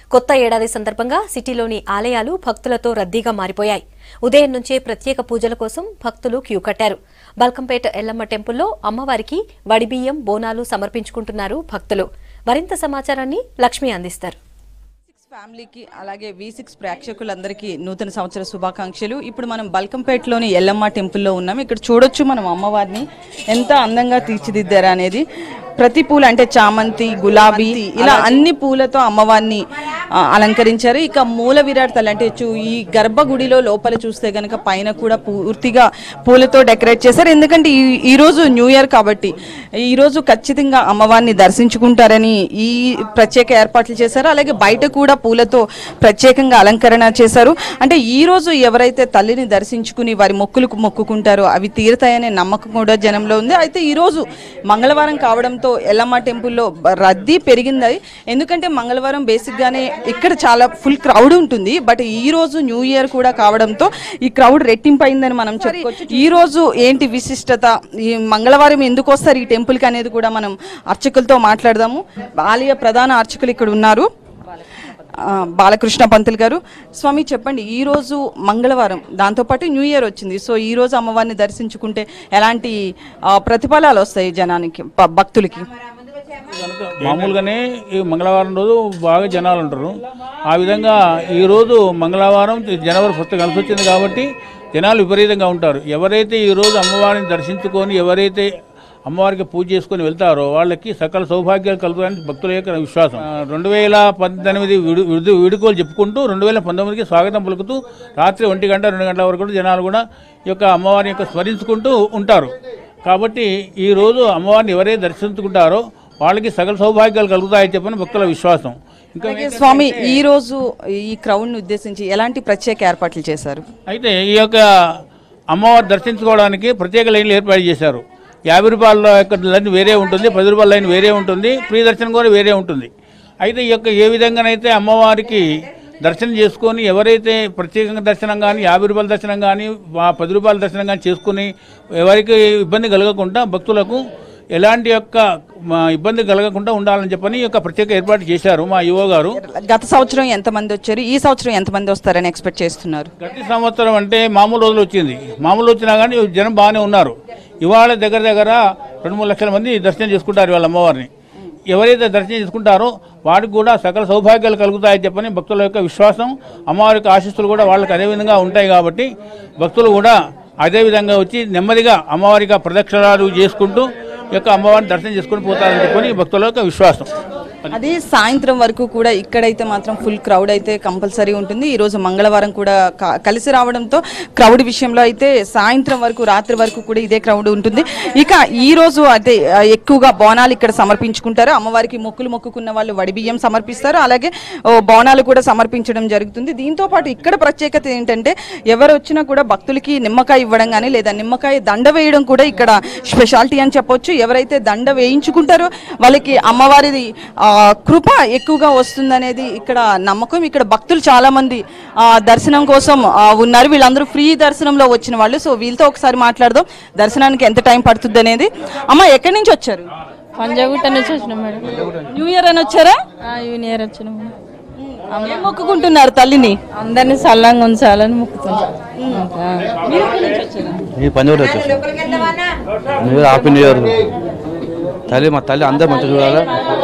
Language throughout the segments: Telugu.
కొత్త ఏడాది సందర్భంగా సిటీలోని ఆలయాలు భక్తులతో రద్దీగా మారిపోయాయి ఉదయం నుంచే ప్రత్యేక పూజల కోసం భక్తులు క్యూ కట్టారు బల్కంపేట ఎల్లమ్మ టెంపుల్లో అమ్మవారికి వడిబియ్యం బోనాలు సమర్పించుకుంటున్నారు భక్తులు మరింత సమాచారాన్ని లక్ష్మి అందిస్తారు సిక్స్ ఫ్యామిలీకి అలాగే వి సిక్స్ ప్రేక్షకులందరికీ నూతన సంవత్సర శుభాకాంక్షలు ఇప్పుడు మనం బల్కంపేటలోని ఎల్లమ్మ టెంపుల్లో ఉన్నాం ఇక్కడ చూడొచ్చు మనం అమ్మవారిని ఎంత అందంగా తీర్చిదిద్దారు అనేది ప్రతి పూలు అంటే చామంతి గులాబీ ఇలా అన్ని పూలతో అమ్మవారిని ఆ, అలంకరించారు ఇక మూల విరాట్ తల్లి అంటే చూ- ఈ గర్భగుడిలో లోపల చూస్తే గనక పైన కూడా పూర్తిగా పూలతో డెకరేట్ చేశారు ఎందుకంటే ఈ ఈ రోజు న్యూ ఇయర్ కాబట్టి ఈ రోజు ఖచ్చితంగా అమ్మవారిని దర్శించుకుంటారని ఈ ప్రత్యేక ఏర్పాట్లు చేశారు అలాగే బయట కూడా పూలతో ప్రత్యేకంగా అలంకరణ చేశారు అంటే ఈ రోజు ఎవరైతే తల్లిని దర్శించుకుని వారి మొక్కులకు మొక్కుకుంటారో అవి తీరుతాయనే నమ్మకం కూడా జనంలో ఉంది అయితే ఈ రోజు మంగళవారం కావడంతో ఎల్లమ్మ టెంపుల్లో బ- రద్దీ పెరిగింది ఎందుకంటే మంగళవారం బేసిక్ గానే ఇక్కడ చాలా ఫుల్ క్రౌడ్ ఉంటుంది బట్ ఈ రోజు న్యూ ఇయర్ కూడా కావడంతో ఈ క్రౌడ్ రెట్టింపు అయిందని మనం చెప్పుకోవచ్చు ఈ రోజు ఏంటి విశిష్టత ఈ మంగళవారం ఎందుకు వస్తారు ఈ టెంపుల్ కి అనేది కూడా మనం అర్చకులతో మాట్లాడదాము ఆలయ ప్రధాన అర్చకులు ఇక్కడ ఉన్నారు ఆ, బాలకృష్ణ పంతులు గారు స్వామి చెప్పండి ఈ రోజు మంగళవారం దాంతోపాటు న్యూ ఇయర్ వచ్చింది సో ఈ రోజు అమ్మవారిని దర్శించుకుంటే ఎలాంటి ఆ, ప్రతిఫలాలు వస్తాయి జనానికి భ- భక్తులకి కనుక మామూలుగానే ఈ మంగళవారం రోజు బాగా జనాలు ఉంటారు ఆ విధంగా ఈ రోజు మంగళవారం జనవరి ఫస్ట్ కలిసి వచ్చింది కాబట్టి జనాలు విపరీతంగా ఉంటారు ఎవరైతే ఈ రోజు అమ్మవారిని దర్శించుకొని ఎవరైతే అమ్మవారికి పూజ చేసుకొని వెళ్తారో వాళ్ళకి సకల సౌభాగ్యాలు కలుగుతాయని భక్తుల యొక్క విశ్వాసం ఆ, రెండు వేల పద్దెనిమిది విడు విడు- విడుకోలు చెప్పుకుంటూ రెండు వేల పంతొమ్మిదికి స్వాగతం పలుకుతూ రాత్రి ఒంటి గంట రెండు గంటల వరకు కూడా జనాలు కూడా ఈ యొక్క అమ్మవారి యొక్క స్మరించుకుంటూ ఉంటారు కాబట్టి ఈ రోజు అమ్మవారిని ఎవరైతే దర్శించుకుంటారో వాళ్ళకి సకల సౌభాగ్యాలు కలుగుతాయని చెప్పని భక్తుల విశ్వాసం ఇంకా అలాగే స్వామి ఈ రోజు ఈ క్రౌడ్ ని ఉద్దేశించి ఎలాంటి ప్రత్యేక ఏర్పాట్లు చేశారు అయితే ఈ యొక్క అమ్మవారు దర్శించుకోవడానికి ప్రత్యేక లైన్లు ఏర్పాటు చేశారు యాభై రూపాయల యొక్క లైన్ వేరే ఉంటుంది పది రూపాయల లైన్ వేరే ఉంటుంది ఫ్రీ దర్శనం కూడా వేరే ఉంటుంది అయితే ఈ యొక్క ఏ విధంగానైతే అమ్మవారికి దర్శనం చేసుకొని ఎవరైతే ప్రత్యేకంగా దర్శనం కానీ యాభై రూపాయల దర్శనం కానీ ఆ పది రూపాయల దర్శనం కానీ చేసుకుని ఎవరికి ఇబ్బంది కలగకుండా భక్తులకు ఎలాంటి యొక్క మా ఇబ్బంది కలగకుండా ఉండాలని చెప్పని ఈ యొక్క ప్రత్యేక ఏర్పాటు చేశారు మా యువ గారు గత సంవత్సరం ఎంతమంది వచ్చారు ఈ సంవత్సరం ఎంతమంది వస్తారని ఎక్స్పెక్ట్ చేస్తున్నారు గత సంవత్సరం అంటే మామూలు రోజులు వచ్చింది మామూలు వచ్చినా కానీ జనం బాగానే ఉన్నారు ఇవాళ దగ్గర దగ్గర రెండు మూడు లక్షల మంది దర్శనం చేసుకుంటారు వాళ్ళ అమ్మవారిని ఎవరైతే దర్శనం చేసుకుంటారో వారికి కూడా సకల సౌభాగ్యాలు కలుగుతాయని చెప్పని భక్తుల యొక్క విశ్వాసం అమ్మవారి యొక్క ఆశీస్సులు కూడా వాళ్ళకి అదే విధంగా ఉంటాయి కాబట్టి భక్తులు కూడా అదే విధంగా వచ్చి నెమ్మదిగా అమ్మవారిగా ప్రదక్షిణాలు చేసుకుంటూ ఈ యొక్క అమ్మవారిని దర్శనం చేసుకుని పోతారని చెప్పని భక్తుల యొక్క విశ్వాసం అది సాయంత్రం వరకు కూడా ఇక్కడైతే మాత్రం ఫుల్ క్రౌడ్ అయితే కంపల్సరీ ఉంటుంది ఈ రోజు మంగళవారం కూడా క- కలిసి రావడంతో క్రౌడ్ విషయంలో అయితే సాయంత్రం వరకు రాత్రి వరకు కూడా ఇదే క్రౌడ్ ఉంటుంది ఇక ఈ రోజు అయితే ఆ, ఎక్కువగా బోనాలు ఇక్కడ సమర్పించుకుంటారు అమ్మవారికి మొక్కులు మొక్కుకున్న వాళ్ళు వడిబియ్యం సమర్పిస్తారు అలాగే ఓ, బోనాలు కూడా సమర్పించడం జరుగుతుంది దీంతో పాటు ఇక్కడ ప్రత్యేకత ఏంటంటే ఎవరు వచ్చినా కూడా భక్తులకి నిమ్మకాయ ఇవ్వడం కానీ లేదా నిమ్మకాయ దండ వేయడం కూడా ఇక్కడ స్పెషాలిటీ అని చెప్పొచ్చు ఎవరైతే దండ వేయించుకుంటారో వాళ్ళకి అమ్మవారిది ఆ, కృప ఎక్కువగా వస్తుందనేది ఇక్కడ నమ్మకం ఇక్కడ భక్తులు చాలా మంది ఆ, దర్శనం కోసం ఆ, ఉన్నారు వీళ్ళందరూ ఫ్రీ దర్శనంలో వచ్చిన వాళ్ళు సో వీళ్ళతో ఒకసారి మాట్లాడదాం దర్శనానికి ఎంత టైం పడుతుంది అనేది అమ్మ ఎక్కడి నుంచి వచ్చారు పంజాగుట్ట నుంచి వచ్చినాం మేడం న్యూ ఇయర్ అని వచ్చారా ఆ, యూనియర్ వచ్చినాం మేడం. ఏం మొక్కుకుంటున్నారు తల్లిని అందరినీ సల్లంగా ఉంచాలని మొక్కుతున్నాం ఆ. నీ పని కూడా వచ్చేసి new year happy new year తల్లి మా తల్లి అందరు మంచిగా చూడాలి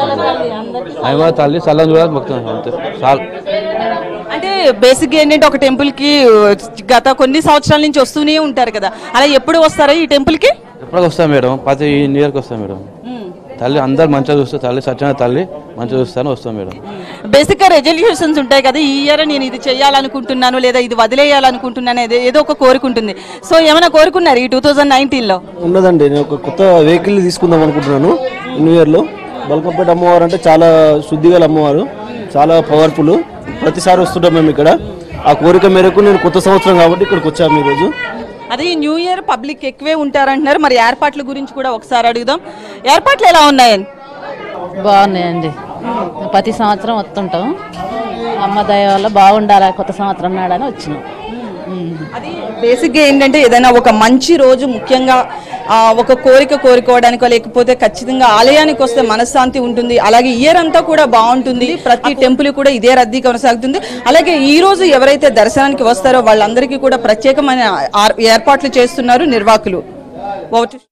అవి కూడా తల్లి చల్లని చూడాలి మొక్కుతున్నాం అంతే చాలు అంటే బేసిక్ ఏంటంటే ఒక టెంపుల్ కి గత కొన్ని సంవత్సరాల నుంచి వస్తూనే ఉంటారు కదా అలా ఎప్పుడు వస్తారా ఈ టెంపుల్ కి ఎప్పటికి వస్తాం మేడం ప్రతి న్యూ ఇయర్కి వస్తాం మేడం తల్లి అందరు మంచిగా చూస్తారు తల్లి సత్యమైన తల్లి మంచిగా చూస్తాను వస్తాం మేడం బేసిక్ గా రెజల్యూషన్స్ ఉంటాయి కదా ఈ ఇయర్ నేను ఇది చేయాలనుకుంటున్నాను లేదా ఇది వదిలేయాలనుకుంటున్నాను ఏదో- ఏదో ఒక కోరిక ఉంటుంది సో ఏమైనా కోరుకున్నారు ఈ టూ థౌజండ్ నైన్టీన్ లో ఉన్నదండి నేను ఒక కొత్త వెహికల్ తీసుకుందాం అనుకుంటున్నాను న్యూ ఇయర్లో బల్కంపేట అమ్మవారు అంటే చాలా శుద్ధిగల అమ్మవారు చాలా పవర్ఫుల్ ప్రతిసారి వస్తుంటాం మేము ఇక్కడ ఆ కోరిక మేరకు నేను కొత్త సంవత్సరం కాబట్టి ఇక్కడికి వచ్చాము ఈరోజు అదే ఈ న్యూ ఇయర్ పబ్లిక్ ఎక్కువే ఉంటారంటున్నారు మరి ఏర్పాట్ల గురించి కూడా ఒకసారి అడుగుదాం ఏర్పాట్లు ఎలా ఉన్నాయని బాగున్నాయండి ప్రతి సంవత్సరం వస్తుంటాం అమ్మ దయ వల్ల బాగుండాలి కొత్త సంవత్సరం నాడని వచ్చినాం అది బేసిక్గా ఏంటంటే ఏదైనా ఒక మంచి రోజు ముఖ్యంగా ఆ, ఒక కోరిక కోరుకోవడానికో లేకపోతే ఖచ్చితంగా ఆలయానికి వస్తే మనశ్శాంతి ఉంటుంది అలాగే ఇయర్ అంతా కూడా బాగుంటుంది ప్రతి టెంపుల్ కూడా ఇదే రద్దీ కొనసాగుతుంది అలాగే ఈ రోజు ఎవరైతే దర్శనానికి వస్తారో వాళ్ళందరికీ కూడా ప్రత్యేకమైన ఆర్- ఏర్పాట్లు చేస్తున్నారు నిర్వాహకులు ఓవర్ టు-